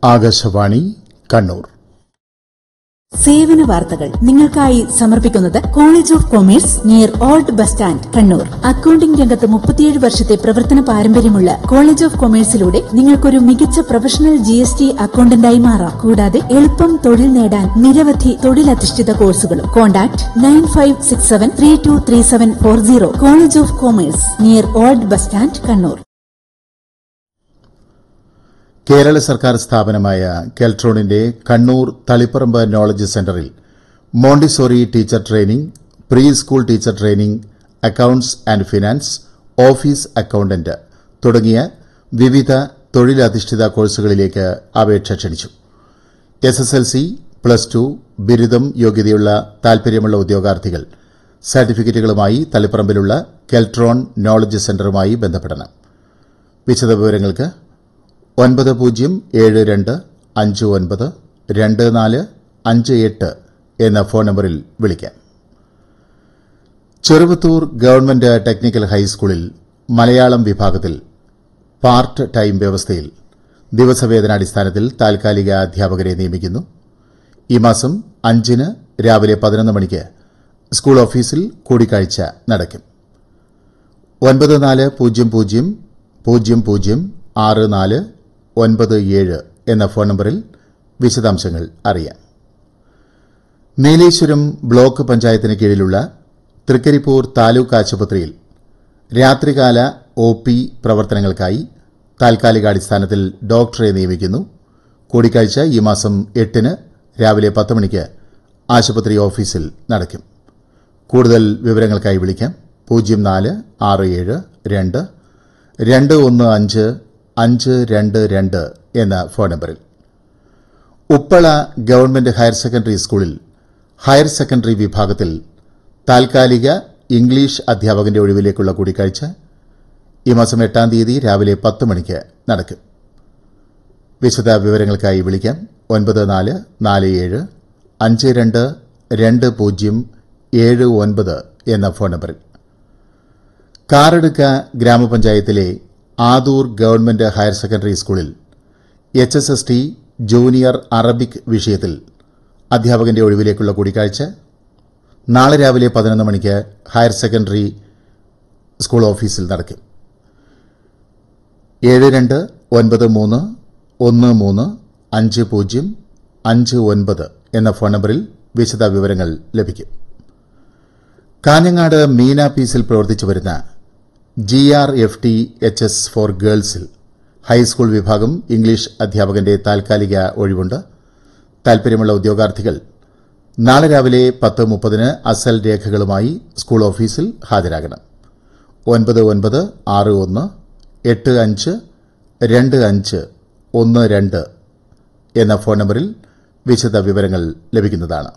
ആകാശവാണി കണ്ണൂർ സേവന വാർത്തകൾ നിങ്ങൾക്കായി സമർപ്പിക്കുന്നത് college of commerce near old bus stand Kannur accounting രംഗത്ത് മുപ്പത്തിയേഴ് വർഷത്തെ പ്രവർത്തന പാരമ്പര്യമുള്ള കോളേജ് ഓഫ് കൊമേഴ്സിലൂടെ നിങ്ങൾക്കൊരു മികച്ച പ്രൊഫഷണൽ ജി എസ് ടി അക്കൌണ്ടന്റായി മാറാം കൂടാതെ എളുപ്പം തൊഴിൽ നേടാൻ നിരവധി തൊഴിലധിഷ്ഠിത കോഴ്സുകളും contact nine five six seven three two three seven four zero college of commerce near old bus stand Kannur Kerala സർക്കാർ സ്ഥാപനമായ കെൽട്രോണിന്റെ കണ്ണൂർ തളിപ്പറമ്പ് നോളജ് സെന്ററിൽ Montessori teacher training pre school teacher training accounts and finance office accountant തുടങ്ങിയ വിവിധ തൊഴിലധിഷ്ഠിത കോഴ്സുകളിലേക്ക് അപേക്ഷ ക്ഷണിച്ചു S S L C plus two ബിരുദം യോഗ്യതയുള്ള താൽപര്യമുള്ള ഉദ്യോഗാർത്ഥികൾ സർട്ടിഫിക്കറ്റുകളുമായി തളിപ്പറമ്പിലുള്ള കെൽട്രോൺ നോളജ് സെന്ററുമായി ബന്ധപ്പെടണം വിശദവിവരങ്ങൾക്ക് ഒൻപത് പൂജ്യം ഏഴ് രണ്ട് അഞ്ച് ഒൻപത് രണ്ട് നാല് അഞ്ച് എട്ട് എന്ന ഫോൺ നമ്പറിൽ വിളിക്കാം ചെറുവത്തൂർ ഗവൺമെന്റ് ടെക്നിക്കൽ ഹൈസ്കൂളിൽ മലയാളം വിഭാഗത്തിൽ പാർട്ട് ടൈം വ്യവസ്ഥയിൽ ദിവസവേതനാടിസ്ഥാനത്തിൽ താൽക്കാലിക അധ്യാപകരെ നിയമിക്കുന്നു ഈ മാസം അഞ്ചിന് രാവിലെ പതിനൊന്ന് മണിക്ക് സ്കൂൾ ഓഫീസിൽ കൂടിക്കാഴ്ച നടക്കും ഒൻപത് നാല് പൂജ്യം പൂജ്യം പൂജ്യം പൂജ്യം ആറ് നാല് ഒൻപത് ഏഴ് എന്ന ഫോൺ നമ്പറിൽ വിശദാംശങ്ങൾ അറിയാം നീലേശ്വരം ബ്ലോക്ക് പഞ്ചായത്തിന് കീഴിലുള്ള തൃക്കരിപ്പൂർ താലൂക്ക് ആശുപത്രിയിൽ രാത്രികാല ഒ പി പ്രവർത്തനങ്ങൾക്കായി താൽക്കാലികാടിസ്ഥാനത്തിൽ ഡോക്ടറെ നിയമിക്കുന്നു കൂടിക്കാഴ്ച ഈ മാസം എട്ടിന് രാവിലെ പത്ത് മണിക്ക് ആശുപത്രി ഓഫീസിൽ നടക്കും കൂടുതൽ വിവരങ്ങൾക്കായി വിളിക്കാം പൂജ്യം നാല് ആറ് ഏഴ് രണ്ട് രണ്ട് ഒന്ന് അഞ്ച് അഞ്ച് രണ്ട് രണ്ട് എന്ന ഫോൺ നമ്പറിൽ ഉപ്പള ഗവൺമെന്റ് ഹയർ സെക്കൻഡറി സ്കൂളിൽ ഹയർ സെക്കൻഡറി വിഭാഗത്തിൽ താൽക്കാലിക ഇംഗ്ലീഷ് അധ്യാപകന്റെ ഒഴിവിലേക്കുള്ള കൂടിക്കാഴ്ച ഈ മാസം എട്ടാം തീയതി രാവിലെ പത്ത് മണിക്ക് നടക്കും വിശദ വിവരങ്ങൾക്കായി വിളിക്കാം ഒൻപത് നാല് നാല് ഏഴ് അഞ്ച് രണ്ട് രണ്ട് പൂജ്യം ഏഴ് ഒൻപത് എന്ന ഫോൺ നമ്പറിൽ കാറടുക്ക ഗ്രാമപഞ്ചായത്തിലെ ആദൂർ ഗവൺമെന്റ് ഹയർ സെക്കൻഡറി സ്കൂളിൽ H S S T junior Arabic വിഷയത്തിൽ അധ്യാപകന്റെ ഒഴിവിലേക്കുള്ള കൂടിക്കാഴ്ച നാളെ രാവിലെ പതിനൊന്ന് മണിക്ക് ഹയർ സെക്കൻഡറി സ്കൂൾ ഓഫീസിൽ നടക്കും ഏഴ് രണ്ട് ഒൻപത് മൂന്ന് ഒന്ന് മൂന്ന് അഞ്ച് പൂജ്യം അഞ്ച് ഒൻപത് എന്ന ഫോൺ നമ്പറിൽ വിശദ വിവരങ്ങൾ ലഭിക്കും കാഞ്ഞങ്ങാട് മീന പീസിൽ പ്രവർത്തിച്ചു വരുന്ന G R F T H S for ഗേൾസിൽ ഹൈസ്കൂൾ വിഭാഗം ഇംഗ്ലീഷ് അധ്യാപകന്റെ താൽക്കാലിക ഒഴിവുണ്ട് താൽപര്യമുള്ള ഉദ്യോഗാർത്ഥികൾ നാളെ രാവിലെ പത്ത് മുപ്പതിന് അസൽ രേഖകളുമായി സ്കൂൾ ഓഫീസിൽ ഹാജരാകണം ഒൻപത് ഒൻപത് ആറ് ഒന്ന് എട്ട് അഞ്ച് രണ്ട് അഞ്ച് ഒന്ന് രണ്ട് എന്ന ഫോൺ നമ്പറിൽ വിശദ വിവരങ്ങൾ ലഭിക്കുന്നതാണ്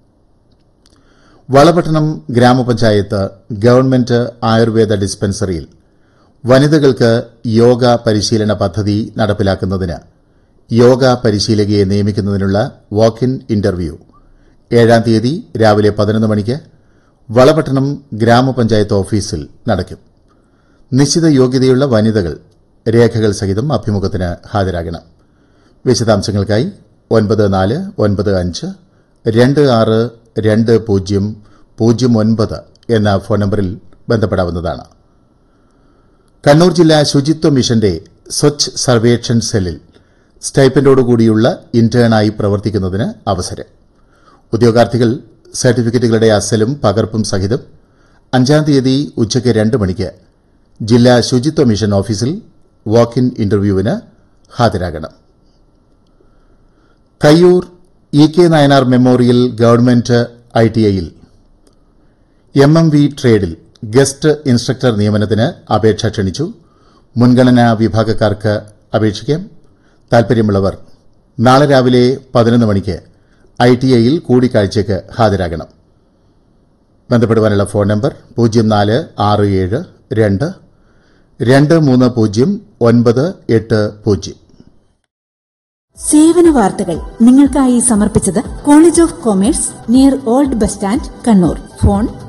വളപട്ടണം ഗ്രാമപഞ്ചായത്ത് ഗവൺമെന്റ് ആയുർവേദ ഡിസ്പെൻസറിയിൽ വനിതകൾക്ക് യോഗ പരിശീലന പദ്ധതി നടപ്പിലാക്കുന്നതിന് യോഗ പരിശീലകയെ നിയമിക്കുന്നതിനുള്ള വാക്ക് ഇൻ ഇന്റർവ്യൂ ഏഴാം തീയതി രാവിലെ പതിനൊന്ന് മണിക്ക് വളപട്ടണം ഗ്രാമപഞ്ചായത്ത് ഓഫീസിൽ നടക്കും നിശ്ചിത യോഗ്യതയുള്ള വനിതകൾ രേഖകൾ സഹിതം അഭിമുഖത്തിന് ഹാജരാകണം വിശദാംശങ്ങൾക്കായി ഒൻപത് നാല് ഒൻപത് അഞ്ച് രണ്ട് ആറ് രണ്ട് പൂജ്യം പൂജ്യം ഒൻപത് എന്ന ഫോൺ നമ്പറിൽ ബന്ധപ്പെടാവുന്നതാണ് കണ്ണൂർ ജില്ലാ ശുചിത്വ മിഷന്റെ സ്വച്ഛ് സർവേക്ഷൺ സെല്ലിൽ സ്റ്റൈപ്പൻഡോടുകൂടിയുള്ള ഇന്റേണായി പ്രവർത്തിക്കുന്നതിന് അവസരം ഉദ്യോഗാർത്ഥികൾ സർട്ടിഫിക്കറ്റുകളുടെ അസലും പകർപ്പും സഹിതം അഞ്ചാം തീയതി ഉച്ചയ്ക്ക് രണ്ട് മണിക്ക് ജില്ലാ ശുചിത്വ മിഷൻ ഓഫീസിൽ വാക്ക് ഇൻ ഇന്റർവ്യൂവിന് ഹാജരാകണം Kayyur E K Nayanar memorial government I T ഐയിൽ എം എം വി ട്രേഡിൽ ഗസ്റ്റ് ഇൻസ്ട്രക്ടർ നിയമനത്തിന് അപേക്ഷ ക്ഷണിച്ചു മുൻഗണനാ വിഭാഗക്കാർക്ക് അപേക്ഷിക്കാം താൽപര്യമുള്ളവർ നാളെ രാവിലെ പതിനൊന്ന് മണിക്ക് ഐ ടി ഐയിൽ കൂടിക്കാഴ്ചയ്ക്ക് ഹാജരാകണം ബന്ധപ്പെടുവാനുള്ള ഫോൺ നമ്പർ പൂജ്യം നാല് ആറ് ഏഴ് രണ്ട് രണ്ട് മൂന്ന് പൂജ്യം ഒൻപത് എട്ട് പൂജ്യം സേവന വാർത്തകൾ നിങ്ങൾക്കായി സമർപ്പിച്ചത് college of commerce near old bus stand Kannur phone